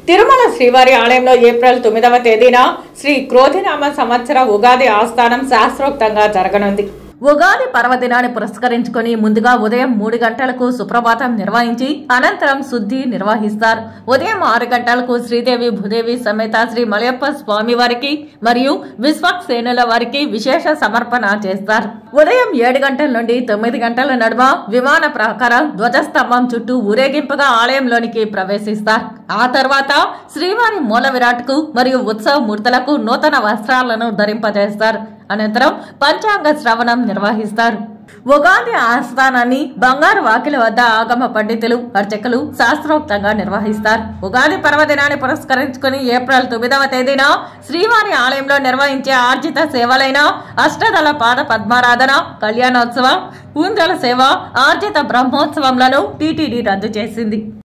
తిరుమల శ్రీవారి ఆలయంలో ఏప్రిల్ తొమ్మిదవ తేదీన శ్రీ క్రోధినామ సంవత్సర ఉగాది ఆస్థానం శాస్త్రోక్తంగా జరగనుంది ఉగాది పర్వదినాన్ని పురస్కరించుకొని ముందుగా ఉదయం మూడు గంటలకు సుప్రభాతం నిర్వహించి అనంతరం శుద్ధి నిర్వహిస్తారు ఉదయం ఆరు గంటలకు శ్రీదేవి భూదేవి సమేత శ్రీ మలయప్ప స్వామి వారికి మరియు విశ్వక్సేనుల వారికి విశేష సమర్పణ చేస్తారు ఉదయం ఏడు గంటల నుండి తొమ్మిది గంటల నడుమ విమాన ప్రకారం ధ్వజస్తంభం చుట్టూ ఊరేగింపుగా ఆలయంలోనికి ప్రవేశిస్తారు ఆ తర్వాత శ్రీవారి మూల విరాట్కు మరియు ఉత్సవ మూర్తులకు నూతన వస్త్రాలను ధరింపజేస్తారు అనంతరం పంచాంగ శ్రవణం నిర్వహిస్తారు ఉగాది ఆస్థానాన్ని బంగారు వాకిల వద్ద ఆగమ పండితులు అర్చకులు శాస్త్రోక్తంగా నిర్వహిస్తారు ఉగాది పర్వదినాన్ని పురస్కరించుకుని ఏప్రిల్ తొమ్మిదవ తేదీన శ్రీవారి ఆలయంలో నిర్వహించే ఆర్జిత సేవలైన అష్టదళ పాద పద్మారాధన కళ్యాణోత్సవ ఊంజల సేవ ఆర్జిత బ్రహ్మోత్సవంలను టీటీడీ రద్దు చేసింది